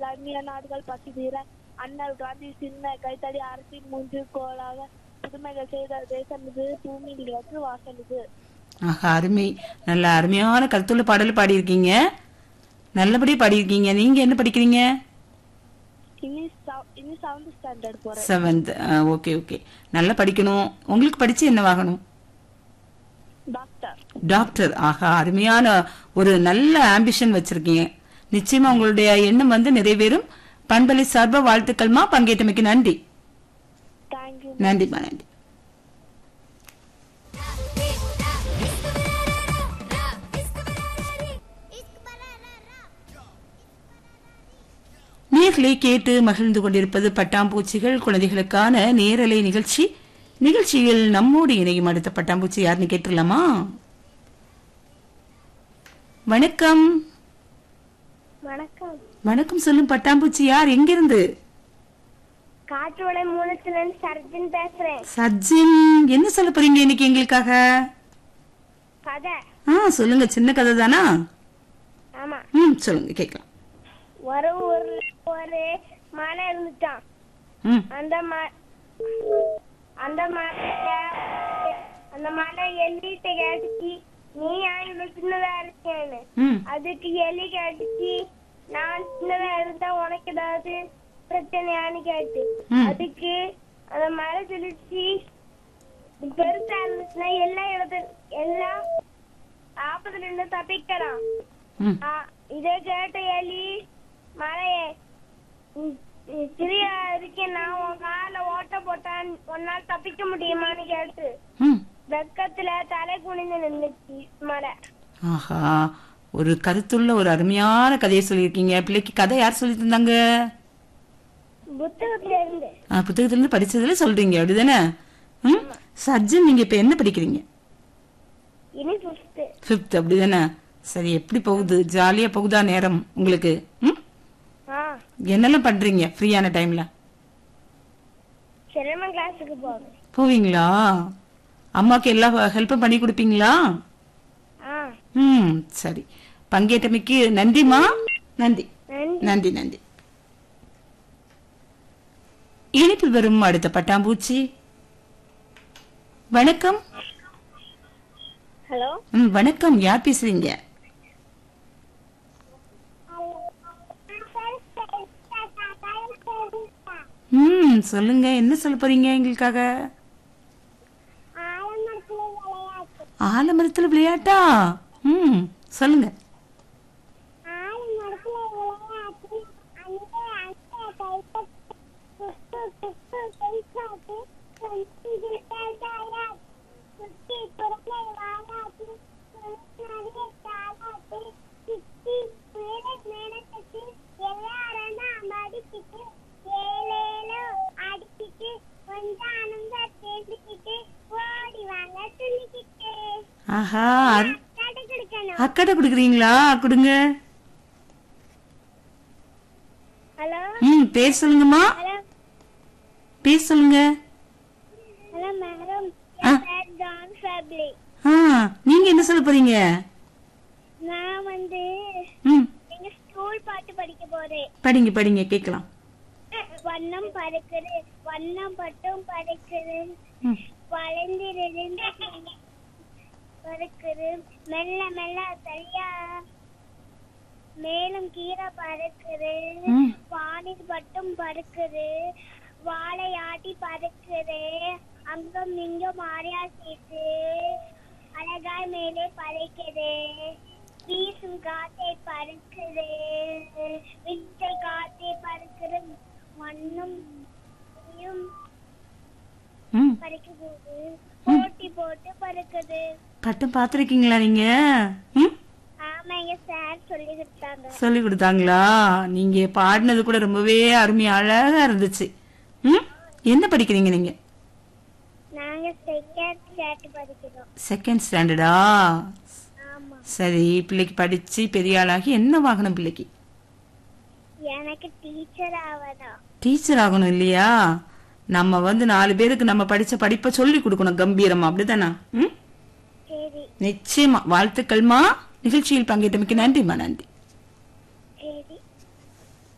அந்நிய நாடுகள் பசி தீர அண்ணல் காந்தி சின்ன கைத்தடி அரசின் மூன்று கோளாக புதுமைகள் செய்த தேசம் இது பூமியில் இறக்கு வாசல் இது ஆஹா அருமை நல்ல அருமையான கருத்துள்ள பாடல் பாடியிருக்கீங்க நல்லபடியா பாடியிருக்கீங்க நீங்க என்ன படிக்கிறீங்க இனி செவ- இனி செவன்த் ஸ்டாண்டர்ட் போறேன் செவன்த் ஓகே ஓகே நல்லா படிக்கணும் உங்களுக்கு படிச்சு என்னவாகணும் டாக்டர் டாக்டர் ஆஹா அருமையான ஒரு நல்ல ஆம்பிஷன் வச்சிருக்கீங்க நிச்சயமா உங்களுடைய எண்ணம் வந்து நிறைவேறும் பண்பலை சார்பா வாழ்த்துக்கள்மா பங்கேற்றமைக்கு நன்றி தேங்க்யூ நன்றிம்மா நன்றி நேர்களை கேட்டு மகிழ்ந்து கொண்டிருப்பது பட்டாம்பூச்சிகள் குழந்தைகளுக்கான நேரலை நிகழ்ச்சி நிகழ்ச்சியில் நம்மோடு இணையும் அடுத்த பட்டாம்பூச்சி யாருன்னு கேட்டுடலாமா வணக்கம் வணக்கம் வணக்கம் சொல்லும் பட்டாம்பூச்சி யார் எங்கிருந்து காற்றோட மூலத்துல இருந்து சர்ஜன் பேசுறேன் சஜின் என்ன சொல்ல போறீங்க இன்னைக்கு எங்களுக்காக கதை ஆ சொல்லுங்க சின்ன கதை தானா ஆமா ம் சொல்லுங்க கேட்கலாம் ஒரு ஊர்ல ஒரு மலை இருந்துட்டான் ம் அந்த ம- அந்த மலை அந்த மலை எலிட்ட கேட்டுச்சு நீ ஏன் இவ்வளவு சின்னதா இருக்கேன்னு ம் அதுக்கு எலி கேட்டுச்சு நான் சின்னதா இருந்தா உனக்கு ஏதாவது பிரச்சனையான்னு கேட்டு ம். அதுக்கு அந்த மலை சொல்லிச்சு "நீ பெருசா இருந்துச்சுன்னா எல்லா இடத்துல எல்லா ஆபத்துல இருந்து தப்பிக்கலாம் ம் ஆ, இதை கேட்ட எலி மலையே நீ- நீ சிறியா இருக்கேன் நான் உன் கால ஓட்ட போட்டான் உன்னால தப்பிக்க முடியுமான்னு கேட்டு ம் வெக்கத்துல தலை குனிந்து நின்னுச்சு மலை ஆஹா ஒரு கருத்துள்ள ஒரு அருமையான கதையை சொல்லியிருக்கீங்க பிள்ளைக்கு கதை யார் சொல்லி தந்தாங்க புத்தகத்துல இருந்து ஆ, புத்தகத்துல இருந்து படிச்சதுல சொல்றீங்க அப்படிதானே ம் சஜ்ஜன் நீங்க இப்ப என்ன படிக்கிறீங்க இனி புஸ்து ஃபிஃப்த் அப்படிதானே சரி எப்படி போகுது ஜாலியா போகுதா நேரம் உங்களுக்கு ம் ஆ என்னெல்லாம் பண்றீங்க ஃப்ரீயான டைம்ல சிரம கிளாஸுக்கு போவேன் போவீங்களா அம்மாக்கு எல்லா ஹெல்ப்பும் பண்ணி கொடுப்பீங்களா ஆ ம் சரி பங்கேற்றமைக்கு நன்றிமா நன்றி நன்றி நன்றி நன்றி இனிப்பில் வரும் அடுத்த பட்டாம்பூச்சி வணக்கம் ஹலோ ம், வணக்கம் யார் பேசுறீங்க ம் சொல்லுங்க என்ன சொல்ல போறீங்க எங்களுக்காக ஆலமரத்துல விளையாட்டா ம் சொல்லுங்க ஆஹா அரு- அக்கடை குடுக்குறீங்களா கொடுங்க ஹலோ ம் பேர் சொல்லுங்கம்மா ஹலோ பேர் சொல்லுங்க ஹலோ மேடம் ஆ. பேர் ஜான் ஃபேப்லி ஆ நீங்க என்ன சொல்ல போறீங்க நான் வந்து ம் எங்க ஸ்கூல் பாட்டு படிக்க போறேன் படிங்க படிங்க கேட்கலாம் வண்ணம் பறக்குது வண்ணம் பட்டும் பறக்குது ம் வளைந்திருந்து பறக்குது மெல்ல மெல்ல சரியா மேலும் கீரை பறக்குது ம். வானில் பட்டும் பறக்குது வாழை ஆட்டி பறக்குது அங்கும் இங்கும் மாறியா சேர்த்து அழகாய் மேலே பறக்குது வீசும் காத்தை பறக்குது விட்டை காத்தை பறக்குது மண்ணும் நீயும் ம் பறக்க போகுது போட்டி போட்டு பறக்குது பட்டம் பார்த்துருக்கீங்களா நீங்க ம் ஆமாங்க சார் சொல்லி கொடுத்தாங்க சொல்லி கொடுத்தாங்களா நீங்க பாடினது கூட ரொம்பவே அருமையா அழகா இருந்துச்சு ம் என்ன படிக்கிறீங்க நீங்க நாங்க செகண்ட் ஸ்டாண்ட் படிக்கிறோம் செகண்ட் ஸ்டாண்டர்டா ஆமா சரி பிள்ளைக்கு படிச்சு பெரிய ஆளாகி என்ன வாகனம் பிள்ளைக்கு எனக்கு டீச்சர் ஆவதா டீச்சர் ஆகணும் இல்லையா நம்ம வந்து நாலு பேருக்கு நம்ம படிச்ச படிப்பை சொல்லி கொடுக்கணும் கம்பீரமா அப்படிதானா ம் சரி நிச்சயமா வாழ்த்துக்கள்மா நிகழ்ச்சியில் பங்கேற்றமைக்கு நன்றிம்மா நன்றி